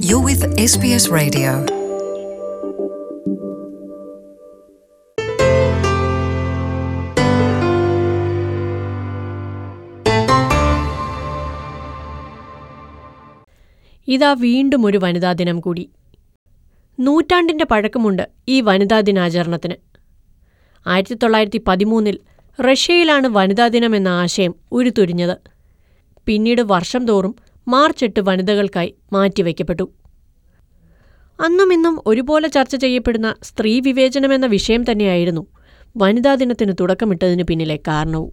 You're with SBS Radio. ഇതാ വീണ്ടും ഒരു വനിതാ ദിനം കൂടി നൂറ്റാണ്ടിന്റെ പഴക്കമുണ്ട് ഈ വനിതാ ദിനാചരണത്തിന് ആയിരത്തി തൊള്ളായിരത്തി പതിമൂന്നിൽ റഷ്യയിലാണ് വനിതാ ദിനം എന്ന ആശയം ഉരുത്തുരിഞ്ഞത് പിന്നീട് വർഷം തോറും മാർച്ച് എട്ട് വനിതകൾക്കായി മാറ്റിവെക്കപ്പെട്ടു അന്നും ഇന്നും ഒരുപോലെ ചർച്ച ചെയ്യപ്പെടുന്ന സ്ത്രീ വിവേചനം എന്ന വിഷയം തന്നെയായിരുന്നു വനിതാ ദിനത്തിന് തുടക്കമിട്ടതിനു പിന്നിലെ കാരണവും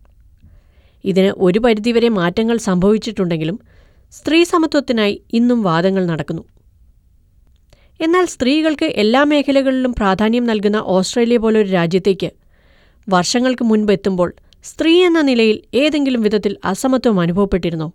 ഇതിന് ഒരു പരിധിവരെ മാറ്റങ്ങൾ സംഭവിച്ചിട്ടുണ്ടെങ്കിലും സ്ത്രീ സമത്വത്തിനായി ഇന്നും വാദങ്ങൾ നടക്കുന്നു എന്നാൽ സ്ത്രീകൾക്ക് എല്ലാ മേഖലകളിലും പ്രാധാന്യം നൽകുന്ന ഓസ്ട്രേലിയ പോലൊരു രാജ്യത്തേക്ക് വർഷങ്ങൾക്ക് മുൻപ് എത്തുമ്പോൾ സ്ത്രീ എന്ന നിലയിൽ ഏതെങ്കിലും വിധത്തിൽ അസമത്വം അനുഭവപ്പെട്ടിരുന്നോ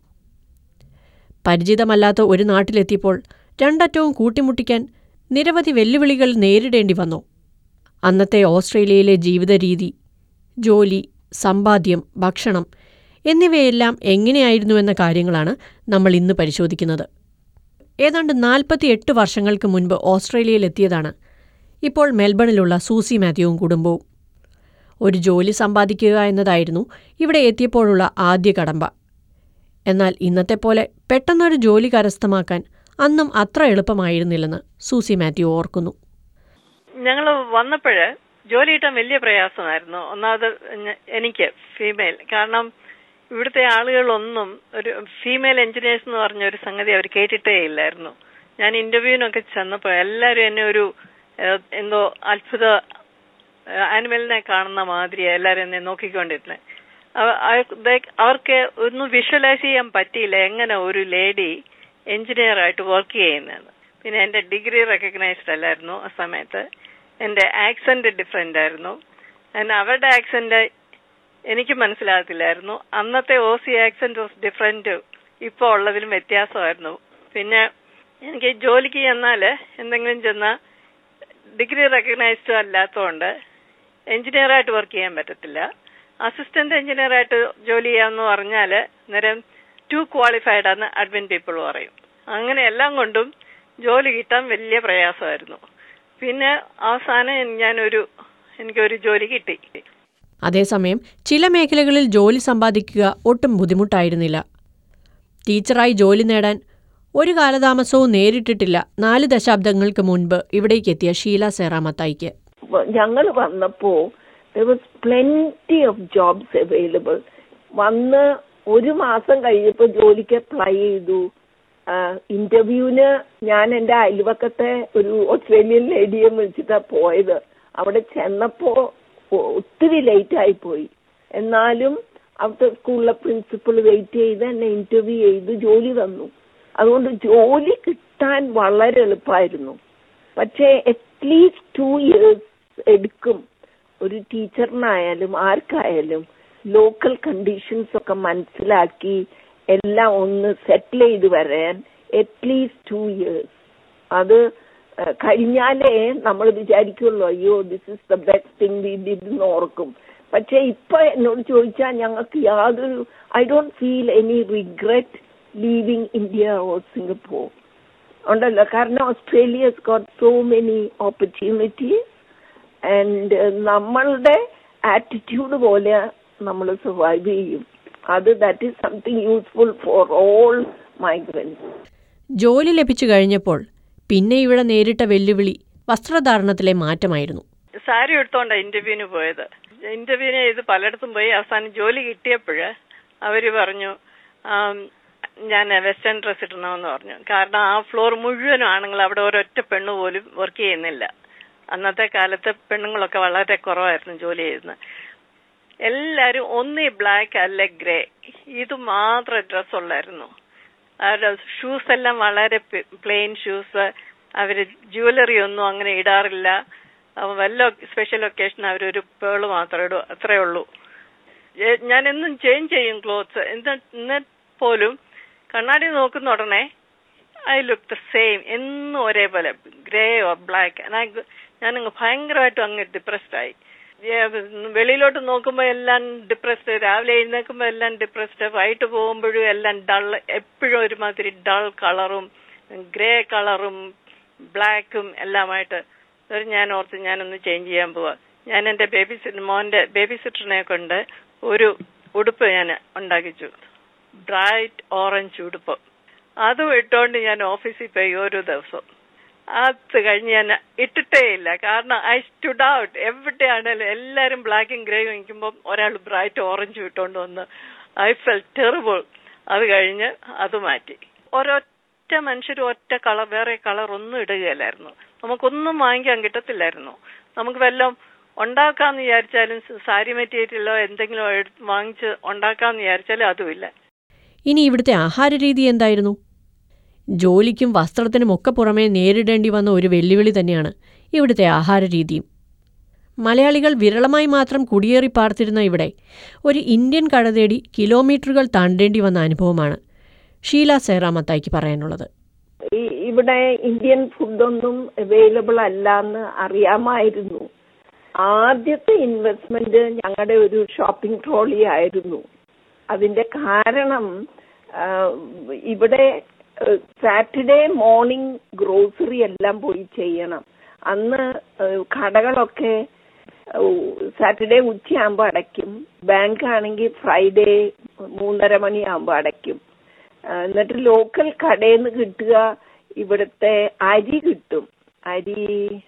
പരിചിതമല്ലാത്ത ഒരു നാട്ടിലെത്തിയപ്പോൾ രണ്ടറ്റവും കൂട്ടിമുട്ടിക്കാൻ നിരവധി വെല്ലുവിളികൾ നേരിടേണ്ടി വന്നോ അന്നത്തെ ഓസ്ട്രേലിയയിലെ ജീവിത രീതി ജോലി സമ്പാദ്യം ഭക്ഷണം എന്നിവയെല്ലാം എങ്ങനെയായിരുന്നുവെന്ന കാര്യങ്ങളാണ് നമ്മൾ ഇന്ന് പരിശോധിക്കുന്നത് ഏതാണ്ട് നാൽപ്പത്തിയെട്ട് വർഷങ്ങൾക്ക് മുൻപ് ഓസ്ട്രേലിയയിലെത്തിയതാണ് ഇപ്പോൾ മെൽബണിലുള്ള സൂസി മാത്യുവും കുടുംബവും ഒരു ജോലി സമ്പാദിക്കുക എന്നതായിരുന്നു ഇവിടെ എത്തിയപ്പോഴുള്ള ആദ്യ കടമ്പ എന്നാൽ ഇന്നത്തെ പോലെ പെട്ടെന്നൊരു ജോലി കരസ്ഥമാക്കാൻ അന്നും അത്ര എളുപ്പമായിരുന്നില്ലെന്ന് സൂസി മാത്യു ഓർക്കുന്നു ഞങ്ങൾ വന്നപ്പോഴ് ജോലി കിട്ടാൻ വലിയ പ്രയാസമായിരുന്നു ഒന്നാമത് ഞ- എനിക്ക് ഫീമെയിൽ കാരണം ഇവിടുത്തെ ആളുകളൊന്നും ഒരു ഫീമെയിൽ എഞ്ചിനീയേഴ്സ് എന്ന് പറഞ്ഞ ഒരു സംഗതി അവർ കേട്ടിട്ടേ ഇല്ലായിരുന്നു ഞാൻ ഇന്റർവ്യൂവിനൊക്കെ ചെന്നപ്പോൾ എല്ലാവരും എന്നെ ഒരു ഏഹ്, എന്തോ അത്ഭുത ആനിമലിനെ കാണുന്ന മാതിരി എല്ലാവരും എന്നെ നോക്കിക്കൊണ്ടിരുന്നത് അവ- അവ- they- അവർക്ക് ഒന്നും വിഷ്വലൈസ് ചെയ്യാൻ പറ്റിയില്ല എങ്ങനെ ഒരു ലേഡി എഞ്ചിനീയർ ആയിട്ട് വർക്ക് ചെയ്യുന്നതെന്ന് പിന്നെ എന്റെ ഡിഗ്രി റെക്കഗ്നൈസ്ഡ് അല്ലായിരുന്നു ആ സമയത്ത് എന്റെ ആക്സന്റ് ഡിഫറെന്റ് ആയിരുന്നു and അവരുടെ ആക്സന്റ് എനിക്ക് മനസ്സിലാകത്തില്ലായിരുന്നു അന്നത്തെ Aussie accent was different ഇപ്പൊ ഉള്ളതിലും വ്യത്യാസമായിരുന്നു പിന്നെ എനിക്ക് ജോലിക്ക് ചെന്നാല് എന്തെങ്കിലും ചെന്നാൽ ഡിഗ്രി റെക്കഗ്നൈസ്ഡ് അല്ലാത്തതുകൊണ്ട് എഞ്ചിനീയർ ആയിട്ട് വർക്ക് ചെയ്യാൻ പറ്റത്തില്ല അസിസ്റ്റന്റ് എഞ്ചിനീയർ ആയിട്ട് ജോലി ചെയ്യാന്ന് പറഞ്ഞാല് നേരം ടു ക്വാളിഫൈഡ് ആണെന്ന് അഡ്മിൻ പീപ്പിൾ പറയും അങ്ങനെ എല്ലാം കൊണ്ടും ജോലി കിട്ടാൻ വലിയ പ്രയാസമായിരുന്നു പിന്നെ അവസാനം ഞാനൊരു എനിക്കൊരു ജോലി കിട്ടി അതേസമയം ചില മേഖലകളിൽ ജോലി സമ്പാദിക്കുക ഒട്ടും ബുദ്ധിമുട്ടായിരുന്നില്ല ടീച്ചറായി ജോലി നേടാൻ ഒരു കാലതാമസവും നേരിട്ടിട്ടില്ല നാല് ദശാബ്ദങ്ങൾക്ക് മുൻപ് ഇവിടേക്കെത്തിയ ഷീല സേറാമത്തായിക്ക് ഞങ്ങൾ വന്നപ്പോ was plenty of jobs available വന്ന് ഒരു മാസം കഴിഞ്ഞപ്പോ ജോലിക്ക് അപ്ലൈ ചെയ്തു ഇന്റർവ്യൂവിന് ഞാൻ എന്റെ അയൽവക്കത്തെ ഒരു ഓസ്ട്രേലിയൻ ലേഡിയെ വിളിച്ചിട്ടാ പോയത് അവിടെ ചെന്നപ്പോ ഒ- ഒത്തിരി ലേറ്റ് ആയി പോയി എന്നാലും അവിടുത്തെ സ്കൂളിലെ പ്രിൻസിപ്പൾ വെയിറ്റ് ചെയ്ത് എന്നെ ഇന്റർവ്യൂ ചെയ്ത് ജോലി തന്നു അതുകൊണ്ട് ജോലി കിട്ടാൻ വളരെ എളുപ്പമായിരുന്നു പക്ഷേ അറ്റ്ലീസ്റ്റ് ടു ഇയേഴ്സ് എടുക്കും ഒരു ടീച്ചറിനായാലും ആർക്കായാലും ലോക്കൽ കണ്ടീഷൻസ് ഒക്കെ മനസ്സിലാക്കി എല്ലാം ഒന്ന് സെറ്റിൽ ചെയ്ത് വരാൻ അറ്റ്ലീസ്റ്റ് ടു ഇയേഴ്സ് അത് ഏഹ്, കഴിഞ്ഞാലേ നമ്മൾ വിചാരിക്കുള്ളൂ അയ്യോ this is the best thing we did എന്ന് ഓർക്കും പക്ഷെ ഇപ്പൊ എന്നോട് ചോദിച്ചാൽ ഞങ്ങൾക്ക് യാതൊരു I don't feel any regret leaving India or Singapore ഉണ്ടല്ലോ കാരണം Australia got so many opportunities and നമ്മളുടെ ആറ്റിറ്റ്യൂഡ് പോലെ നമ്മൾ സർവൈവ് ചെയ്യും അത് that is something useful for all migrants ജോലി ലഭിച്ചു കഴിഞ്ഞപ്പോൾ പിന്നെ ഇവിടെ നേരിട്ട വെല്ലുവിളി വസ്ത്രധാരണത്തിലെ മാറ്റമായിരുന്നു സാരി എടുത്തോണ്ടാ ഇന്റർവ്യൂവിന് പോയത് ഇന്റർവ്യൂവിന് ചെയ്ത് പലയിടത്തും പോയി അവസാനം ജോലി കിട്ടിയപ്പോഴ് അവര് പറഞ്ഞു ആം, ഞാൻ വെസ്റ്റേൺ ഡ്രസ് ഇടണമെന്ന് പറഞ്ഞു കാരണം ആ ഫ്ലോർ മുഴുവനും ആണുങ്ങൾ അവിടെ ഒരൊറ്റ പെണ്ണ് പോലും വർക്ക് ചെയ്യുന്നില്ല അന്നത്തെ കാലത്ത് പെണ്ണുങ്ങളൊക്കെ വളരെ കുറവായിരുന്നു ജോലി ചെയ്യുന്നത് എല്ലാരും ഒന്നീ ബ്ലാക്ക് അല്ലെ ഗ്രേ ഇത് മാത്രം ഡ്രസ് ഉള്ളായിരുന്നു അവരുടെ ഷൂസ് എല്ലാം വളരെ പ്ലെയിൻ ഷൂസ് അവര് ജുവലറി ഒന്നും അങ്ങനെ ഇടാറില്ല അവ വല്ല സ്പെഷ്യൽ ഒക്കേഷൻ അവരൊരു പേള് മാത്രമേ ഇടൂ അത്രേ ഉള്ളൂ ഏ- ഞാൻ എന്നും ചേഞ്ച് ചെയ്യും ക്ലോത്ത്സ് എന്നിട്ട് പോലും കണ്ണാടി നോക്കുന്ന ഉടനെ ഐ ലുക്ക് ദ സെയിം എന്നും ഒരേപോലെ ഗ്രേ ഓർ ബ്ലാക്ക് ഞാനങ്ങ് ഭയങ്കരമായിട്ടും അങ്ങ് ഡിപ്രസ്ഡ് ആയി ഏ, വെളിയിലോട്ട് നോക്കുമ്പോ എല്ലാം ഡിപ്രസ്ഡ് രാവിലെ എഴുന്നേൽക്കുമ്പോ എല്ലാം ഡിപ്രസ്ഡ് വൈകിട്ട് പോകുമ്പോഴും എല്ലാം ഡൾ എപ്പോഴും ഒരുമാതിരി ഡൾ കളറും ഗ്രേ കളറും ബ്ലാക്കും എല്ലാമായിട്ട് ഒരു ഞാൻ ഓർത്ത് ഞാനൊന്ന് ചേഞ്ച് ചെയ്യാൻ പോവാ ഞാൻ എന്റെ ബേബി സിറ്റ് മോന്റെ ബേബി സിറ്ററിനെ കൊണ്ട് ഒരു ഉടുപ്പ് ഞാൻ ഉണ്ടാക്കിച്ചു ബ്രൈറ്റ് ഓറഞ്ച് ഉടുപ്പ് അതും ഇട്ടുകൊണ്ട് ഞാൻ ഓഫീസിൽ പോയി ഓരോ ദിവസം അത് കഴിഞ്ഞ് ഞാൻ ഇട്ടിട്ടേ ഇല്ല കാരണം ഐ സ്റ്റുഡ് ഔട്ട് എവിടെയാണേലും എല്ലാരും ബ്ലാക്കും ഗ്രേയും നിൽക്കുമ്പോൾ ഒരാൾ ബ്രൈറ്റ് ഓറഞ്ചും ഇട്ടുകൊണ്ട് വന്ന് ഐ ഫെൽ ടെറിബിൾ അത് കഴിഞ്ഞ് അത് മാറ്റി ഒരൊറ്റ മനുഷ്യർ ഒറ്റ കളർ വേറെ കളർ ഒന്നും ഇടുകയില്ലായിരുന്നു നമുക്കൊന്നും വാങ്ങിക്കാൻ കിട്ടത്തില്ലായിരുന്നു നമുക്ക് വല്ലതും ഉണ്ടാക്കാന്ന് വിചാരിച്ചാലും സാരി മെറ്റീരിയലോ എന്തെങ്കിലും എടുത്ത് വാങ്ങിച്ച് ഉണ്ടാക്കാന്ന് വിചാരിച്ചാലും അതുമില്ല ഇനി ഇവിടുത്തെ ആഹാരരീതി എന്തായിരുന്നു ജോലിക്കും വസ്ത്രത്തിനും ഒക്കെ പുറമേ നേരിടേണ്ടി വന്ന ഒരു വെല്ലുവിളി തന്നെയാണ് ഇവിടുത്തെ ആഹാരരീതിയും മലയാളികൾ വിരളമായി മാത്രം കുടിയേറി പാർത്തിരുന്ന ഇവിടെ ഒരു ഇന്ത്യൻ കട തേടി കിലോമീറ്ററുകൾ താണ്ടേണ്ടി വന്ന അനുഭവമാണ് ഷീല സേറാമത്തായിക്ക് പറയാനുള്ളത് ഈ- ഇവിടെ ഇന്ത്യൻ ഫുഡൊന്നും അവൈലബിൾ അല്ല എന്ന് അറിയാമായിരുന്നു ആദ്യത്തെ ഇൻവെസ്റ്റ്മെന്റ് ഞങ്ങളുടെ ഒരു ഷോപ്പിംഗ് ട്രോളി ആയിരുന്നു അതിന്റെ കാരണം ആ, ഇവിടെ സാറ്റർഡേ മോർണിംഗ് ഗ്രോസറി എല്ലാം പോയി ചെയ്യണം അന്ന് ആ, കടകളൊക്കെ സാറ്റർഡേ ഉച്ചയാകുമ്പോൾ അടയ്ക്കും ബാങ്ക് ആണെങ്കിൽ ഫ്രൈഡേ മൂന്നര മണിയാകുമ്പോൾ അടയ്ക്കും ആ, എന്നിട്ട് ലോക്കൽ കടയിൽ നിന്ന് കിട്ടുക ഇവിടുത്തെ അരി കിട്ടും അരി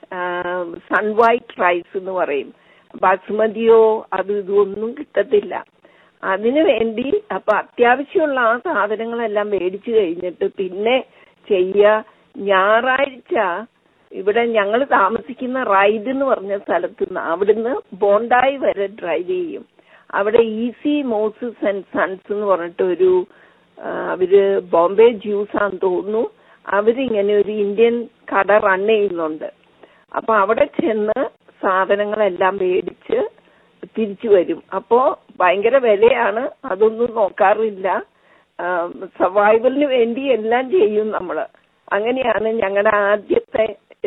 സൺ വൈറ്റ് റൈസ് എന്ന് പറയും ബസ്മതിയോ അത് ഇതൊന്നും കിട്ടത്തില്ല അതിനു വേണ്ടി അപ്പൊ അത്യാവശ്യമുള്ള ആ സാധനങ്ങളെല്ലാം മേടിച്ചു കഴിഞ്ഞിട്ട് പിന്നെ ചെയ്യുക ഞായറാഴ്ച ഇവിടെ ഞങ്ങൾ താമസിക്കുന്ന റൈഡ് എന്ന് പറഞ്ഞ സ്ഥലത്ത് നിന്ന് അവിടുന്ന് ബോണ്ടായി വരെ ഡ്രൈവ് ചെയ്യും അവിടെ ഈസി മോസസ് ആൻഡ് സൺസ് എന്ന് പറഞ്ഞിട്ട് ഒരു ആ, അവര് ബോംബെ ജ്യൂസ് ആണെന്ന് തോന്നുന്നു അവരിങ്ങനെ ഒരു ഇന്ത്യൻ കട റൺ ചെയ്യുന്നുണ്ട് അപ്പൊ അവിടെ ചെന്ന് സാധനങ്ങളെല്ലാം മേടിച്ച് തിരിച്ചു വരും അപ്പോ ഭയങ്കര വിലയാണ് അതൊന്നും നോക്കാറില്ല സർവൈവലിന് വേണ്ടി എല്ലാം ചെയ്യും നമ്മള് അങ്ങനെയാണ് ഞങ്ങളുടെ ആദ്യത്തെ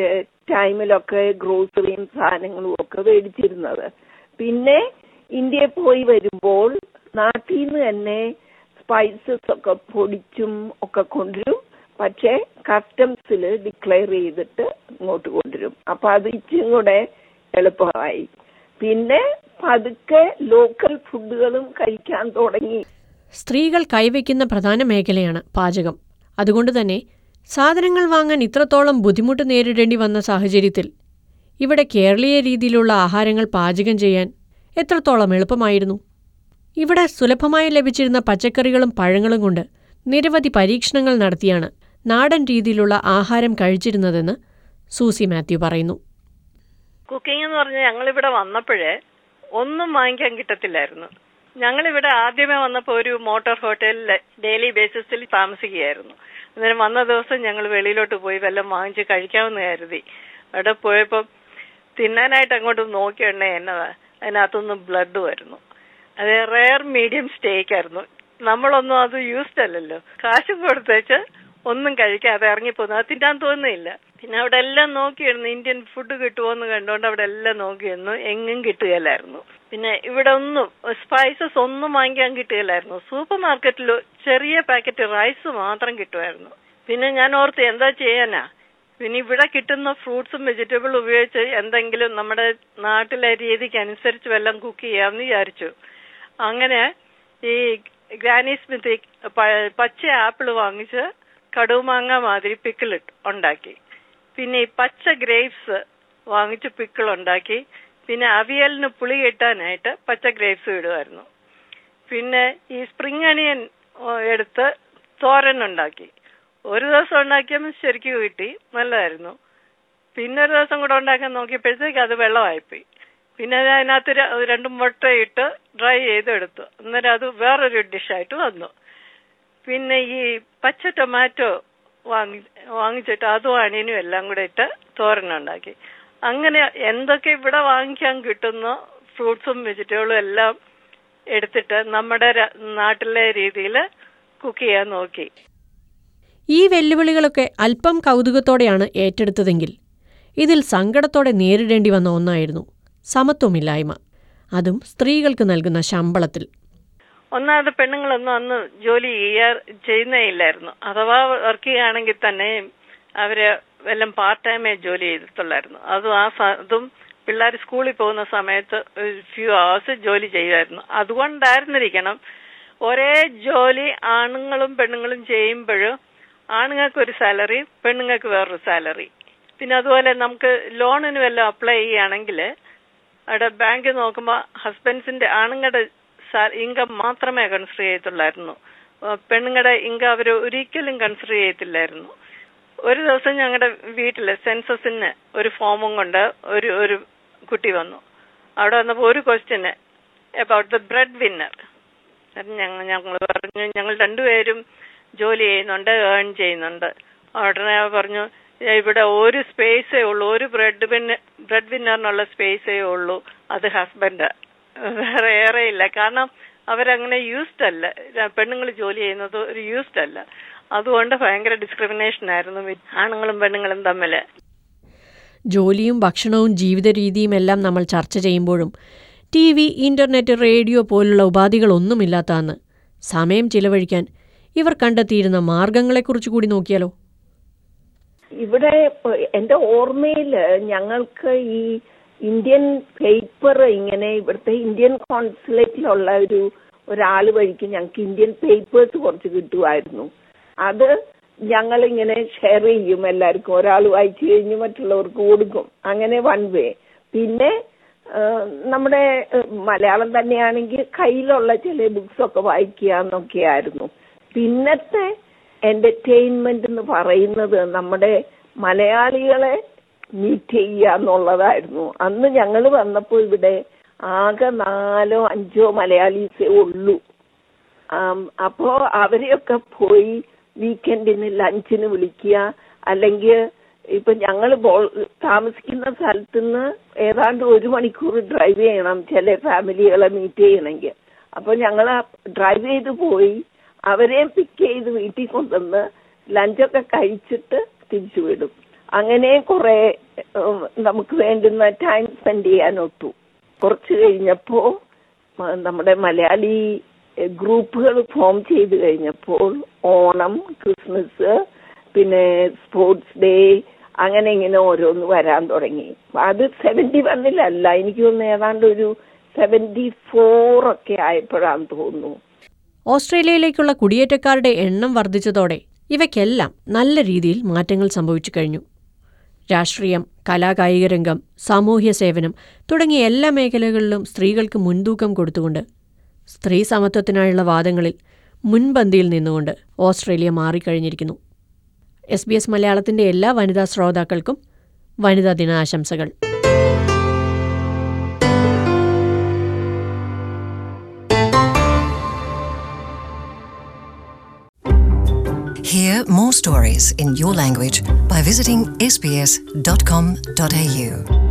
ടൈമിലൊക്കെ ഗ്രോസറിയും സാധനങ്ങളും ഒക്കെ മേടിച്ചിരുന്നത് പിന്നെ ഇന്ത്യയിൽ പോയി വരുമ്പോൾ നാട്ടിൽ നിന്ന് തന്നെ സ്പൈസസ് ഒക്കെ പൊടിച്ചും ഒക്കെ കൊണ്ടുവരും പക്ഷേ കസ്റ്റംസിൽ ഡിക്ലെയർ ചെയ്തിട്ട് ഇങ്ങോട്ട് കൊണ്ടുവരും അപ്പൊ അത് ഇച്ചിരി കൂടെ എളുപ്പമായി പിന്നെ പതുക്കെ ലോക്കൽ ഫുഡുകളും കഴിക്കാൻ തുടങ്ങി സ്ത്രീകൾ കൈവയ്ക്കുന്ന പ്രധാന മേഖലയാണ് പാചകം അതുകൊണ്ട് തന്നെ സാധനങ്ങൾ വാങ്ങാൻ ഇത്രത്തോളം ബുദ്ധിമുട്ട് നേരിടേണ്ടി വന്ന സാഹചര്യത്തിൽ ഇവിടെ കേരളീയ രീതിയിലുള്ള ആഹാരങ്ങൾ പാചകം ചെയ്യാൻ എത്രത്തോളം എളുപ്പമായിരുന്നു ഇവിടെ സുലഭമായി ലഭിച്ചിരുന്ന പച്ചക്കറികളും പഴങ്ങളും കൊണ്ട് നിരവധി പരീക്ഷണങ്ങൾ നടത്തിയാണ് നാടൻ രീതിയിലുള്ള ആഹാരം കഴിച്ചിരുന്നതെന്ന് സൂസി മാത്യു പറയുന്നു കുക്കിംഗ് എന്ന് പറഞ്ഞാൽ ഞങ്ങളിവിടെ വന്നപ്പോഴേ ഒന്നും വാങ്ങിക്കാൻ കിട്ടത്തില്ലായിരുന്നു ഞങ്ങളിവിടെ ആദ്യമേ വന്നപ്പോൾ ഒരു മോട്ടോർ ഹോട്ടലിൽ ഡെയിലി ബേസിസിൽ താമസിക്കുകയായിരുന്നു അന്നേരം വന്ന ദിവസം ഞങ്ങൾ വെളിയിലോട്ട് പോയി വല്ലതും വാങ്ങിച്ച് കഴിക്കാമെന്ന് കരുതി അവിടെ പോയപ്പോൾ തിന്നാനായിട്ട് അങ്ങോട്ട് നോക്കിയുണ്ടേ എന്നതാ അതിനകത്തുനിന്ന് ബ്ലഡ് വരുന്നു അത് റെയർ മീഡിയം സ്റ്റേക്ക് ആയിരുന്നു നമ്മളൊന്നും അത് യൂസ്ഡ് അല്ലല്ലോ കാശും കൊടുത്തേച്ച് ഒന്നും കഴിക്കാതെ ഇറങ്ങിപ്പോന്നു അത് തിന്നാൻ തോന്നുന്നില്ല പിന്നെ അവിടെ എല്ലാം നോക്കിയിരുന്നു ഇന്ത്യൻ ഫുഡ് കിട്ടുമോന്ന് കണ്ടോണ്ട് അവിടെ എല്ലാം നോക്കിയിരുന്നു എങ്ങും കിട്ടുകയില്ലായിരുന്നു പിന്നെ ഇവിടെ ഒന്നും സ്പൈസസ് ഒന്നും വാങ്ങിക്കാൻ കിട്ടുകയില്ലായിരുന്നു സൂപ്പർ മാർക്കറ്റിൽ ചെറിയ പാക്കറ്റ് റൈസ് മാത്രം കിട്ടുമായിരുന്നു പിന്നെ ഞാൻ ഓർത്ത് എന്താ ചെയ്യാനാ പിന്നെ ഇവിടെ കിട്ടുന്ന ഫ്രൂട്ട്സും വെജിറ്റബിൾ ഉപയോഗിച്ച് എന്തെങ്കിലും നമ്മുടെ നാട്ടിലെ രീതിക്ക് അനുസരിച്ച് വല്ലതും കുക്ക് ചെയ്യാമെന്ന് വിചാരിച്ചു അങ്ങനെ ഈ ഗ്രാനി സ്മിത്തി പ- പച്ച ആപ്പിൾ വാങ്ങിച്ച് കടുമാങ്ങ മാതിരി പിക്കിൾ ഉണ്ടാക്കി പിന്നെ ഈ പച്ച ഗ്രേപ്സ് വാങ്ങിച്ച് പിക്കിൾ ഉണ്ടാക്കി പിന്നെ അവിയലിന് പുളി കിട്ടാനായിട്ട് പച്ച ഗ്രേപ്സ് ഇടുമായിരുന്നു പിന്നെ ഈ സ്പ്രിംഗ് അണിയൻ ഓ, എടുത്ത് തോരൻ ഉണ്ടാക്കി ഒരു ദിവസം ഉണ്ടാക്കിയപ്പോൾ ശരിക്കും കിട്ടി നല്ലതായിരുന്നു പിന്നെ ഒരു ദിവസം കൂടെ ഉണ്ടാക്കാൻ നോക്കിയപ്പോഴത്തേക്ക് അത് വെള്ളമായിപ്പോയി പിന്നെ അത് അതിനകത്ത് ര- രണ്ട് മുട്ട ഇട്ട് ഡ്രൈ ചെയ്തെടുത്തു അന്നേരം അത് വേറൊരു ഡിഷായിട്ട് വന്നു പിന്നെ ഈ പച്ച ടൊമാറ്റോ വാങ്ങി വാങ്ങിച്ചിട്ട് അതും അണിയനും എല്ലാം കൂടെ ഇട്ട് തോരനുണ്ടാക്കി അങ്ങനെ എന്തൊക്കെ ഇവിടെ വാങ്ങിക്കാൻ കിട്ടുന്ന ഫ്രൂട്ട്സും വെജിറ്റബിളും എല്ലാം എടുത്തിട്ട് നമ്മുടെ ര- നാട്ടിലെ രീതിയിൽ കുക്ക് ചെയ്യാൻ നോക്കി ഈ വെല്ലുവിളികളൊക്കെ അല്പം കൗതുകത്തോടെയാണ് ഏറ്റെടുത്തതെങ്കിൽ ഇതിൽ സങ്കടത്തോടെ നേരിടേണ്ടി വന്ന ഒന്നായിരുന്നു സമത്വമില്ലായ്മ അതും സ്ത്രീകൾക്ക് നൽകുന്ന ശമ്പളത്തിൽ ഒന്നാമത് പെണ്ണുങ്ങളൊന്നും അന്ന് ജോലി ചെയ്യാ ചെയ്യുന്നേ ഇല്ലായിരുന്നു അഥവാ വർക്ക് ചെയ്യുകയാണെങ്കിൽ തന്നെ അവര് വല്ലം പാർട്ട് ടൈമേ ജോലി ചെയ്തിട്ടുള്ളായിരുന്നു അതും ആ സ- അതും പിള്ളേർ സ്കൂളിൽ പോകുന്ന സമയത്ത് ഫ്യൂ അവേഴ്സ് ജോലി ചെയ്യുമായിരുന്നു അതുകൊണ്ടായിരുന്നിരിക്കണം ഒരേ ജോലി ആണുങ്ങളും പെണ്ണുങ്ങളും ചെയ്യുമ്പോഴും ആണുങ്ങൾക്ക് ഒരു സാലറി പെണ്ണുങ്ങൾക്ക് വേറൊരു സാലറി പിന്നെ അതുപോലെ നമുക്ക് ലോണിന് വല്ലതും അപ്ലൈ ചെയ്യുകയാണെങ്കിൽ അവിടെ ബാങ്ക് നോക്കുമ്പോൾ ഹസ്ബൻഡ്സിന്റെ ആണുങ്ങളുടെ ഇൻകം മാത്രമേ കൺസിഡർ ചെയ്യത്തുള്ളായിരുന്നു ആ, പെണ്ണുങ്ങളുടെ ഇൻകം അവർ ഒരിക്കലും കൺസിഡർ ചെയ്യത്തില്ലായിരുന്നു ഒരു ദിവസം ഞങ്ങളുടെ വീട്ടില് സെൻസസിന് ഒരു ഫോമും കൊണ്ട് ഒരു ഒരു കുട്ടി വന്നു അവിടെ വന്നപ്പോൾ ഒരു question about the breadwinner ഞങ്ങൾ ഞങ്ങൾ പറഞ്ഞു ഞങ്ങൾ രണ്ടുപേരും ജോലി ചെയ്യുന്നുണ്ട് ഏൺ ചെയ്യുന്നുണ്ട് ഉടനെ പറഞ്ഞു "ഏ, ഇവിടെ ഒരു സ്പേസേ ഉള്ളൂ ഒരു ബ്രെഡ് വിന്ന ബ്രെഡ് വിന്നറിനുള്ള സ്പേസേ ഉള്ളൂ അത് ഹസ്ബൻഡ് വേറെ ഏറെ ഇല്ല കാരണം അവരങ്ങനെ യൂസ്ഡ് അല്ല പെണ്ണുങ്ങൾ ജോലി ചെയ്യുന്നത് ഒരു യൂസ്ഡ് അല്ല അതുകൊണ്ട് ഭയങ്കര ഡിസ്ക്രിമിനേഷൻ ആയിരുന്നു ആണുങ്ങളും പെണ്ണുങ്ങളും തമ്മിൽ ജോലിയും ഭക്ഷണവും ജീവിത രീതിയും എല്ലാം നമ്മൾ ചർച്ച ചെയ്യുമ്പോഴും ടി വി ഇന്റർനെറ്റ് റേഡിയോ പോലുള്ള ഉപാധികളൊന്നുമില്ലാത്ത അന്ന് സമയം ചിലവഴിക്കാൻ ഇവർ കണ്ടെത്തിയിരുന്ന മാർഗങ്ങളെക്കുറിച്ച് കൂടി നോക്കിയാലോ ഇവിടെ ഇപ്പൊ എന്റെ ഓർമ്മയില് ഞങ്ങൾക്ക് ഈ ഇന്ത്യൻ പേപ്പർ ഇങ്ങനെ ഇവിടുത്തെ ഇന്ത്യൻ കോൺസുലേറ്റിലുള്ള ഒരു ഒരാൾ വഴിക്ക് ഞങ്ങൾക്ക് ഇന്ത്യൻ പേപ്പേഴ്സ് കുറച്ച് കിട്ടുമായിരുന്നു അത് ഞങ്ങൾ ഇങ്ങനെ ഷെയർ ചെയ്യും എല്ലാവർക്കും ഒരാൾ വായിച്ചു കഴിഞ്ഞ് മറ്റുള്ളവർക്ക് കൊടുക്കും അങ്ങനെ വൺ വേ പിന്നെ ആ, നമ്മുടെ ആ, മലയാളം തന്നെയാണെങ്കിൽ കയ്യിലുള്ള ചില ബുക്സ് ഒക്കെ വായിക്കുക എന്നൊക്കെയായിരുന്നു പിന്നത്തെ എന്റർടൈൻമെന്റ് എന്ന് പറയുന്നത് നമ്മുടെ മലയാളികളെ മീറ്റ് ചെയ്യുക എന്നുള്ളതായിരുന്നു അന്ന് ഞങ്ങൾ വന്നപ്പോൾ ഇവിടെ ആകെ നാലോ അഞ്ചോ മലയാളീസേ ഉള്ളൂ ആം, അപ്പോ അവരെയൊക്കെ പോയി വീക്കെൻഡിന് ലഞ്ചിന് വിളിക്കുക അല്ലെങ്കിൽ ഇപ്പൊ ഞങ്ങൾ താമസിക്കുന്ന സ്ഥലത്ത് നിന്ന് ഏതാണ്ട് ഒരു മണിക്കൂർ ഡ്രൈവ് ചെയ്യണം ചില ഫാമിലികളെ മീറ്റ് ചെയ്യണമെങ്കിൽ അപ്പൊ ഞങ്ങൾ ഡ്രൈവ് ചെയ്ത് പോയി അവരെയും പിക്ക് ചെയ്ത് വീട്ടിൽ കൊണ്ടുവന്ന് ലഞ്ചൊക്കെ കഴിച്ചിട്ട് തിരിച്ചു വിടും അങ്ങനെ കുറെ ഉം, നമുക്ക് വേണ്ടുന്ന ടൈം സ്പെൻഡ് ചെയ്യാൻ ഒത്തു കുറച്ച് കഴിഞ്ഞപ്പോ മ- നമ്മുടെ മലയാളി ഗ്രൂപ്പുകൾ ഫോം ചെയ്ത് കഴിഞ്ഞപ്പോൾ ഓണം ക്രിസ്മസ് പിന്നെ സ്പോർട്സ് ഡേ അങ്ങനെ ഇങ്ങനെ ഓരോന്ന് വരാൻ തുടങ്ങി അത് സെവന്റി വണ്ണിലല്ല എനിക്ക് തോന്നുന്നു ഏതാണ്ട് ഒരു സെവന്റി ഫോർ ഒക്കെ ആയപ്പോഴാന്ന് തോന്നുന്നു ഓസ്ട്രേലിയയിലേക്കുള്ള കുടിയേറ്റക്കാരുടെ എണ്ണം വർദ്ധിച്ചതോടെ ഇവയ്ക്കെല്ലാം നല്ല രീതിയിൽ മാറ്റങ്ങൾ സംഭവിച്ചു കഴിഞ്ഞു രാഷ്ട്രീയം കലാകായിക രംഗം സാമൂഹ്യ സേവനം തുടങ്ങിയ എല്ലാ മേഖലകളിലും സ്ത്രീകൾക്ക് മുൻതൂക്കം കൊടുത്തുകൊണ്ട് സ്ത്രീ സമത്വത്തിനായുള്ള വാദങ്ങളിൽ മുൻപന്തിയിൽ നിന്നുകൊണ്ട് ഓസ്ട്രേലിയ മാറിക്കഴിഞ്ഞിരിക്കുന്നു എസ് ബി എസ് മലയാളത്തിന്റെ എല്ലാ വനിതാ ശ്രോതാക്കൾക്കും വനിതാ ദിനാശംസകൾ Hear more stories in your language by visiting sbs.com.au.